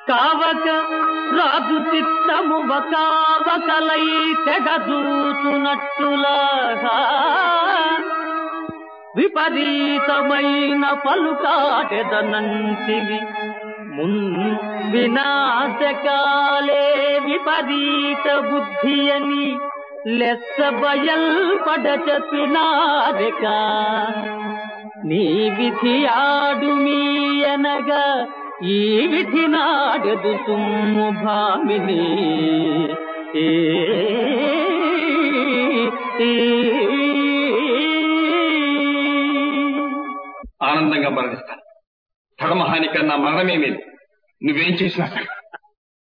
కావక రాజు చిత్తము కావకలై తెగదూతున్నట్టులా విపరీతమైన పలుకాటెదనంటివి మున్ వినాశకాలే విపరీత బుద్ధి అని లెస్స బయల్పడ చెప్పినారెక నీ విధి ఆడుమీ అనగా ఈ విధి నాడదు సుమ్ము భామిని ఏ ఏ ఆనందంగా మరణిస్తాను ధర్మహాని కన్నా మరణమే మేలు నువ్వేం చేసినా సరే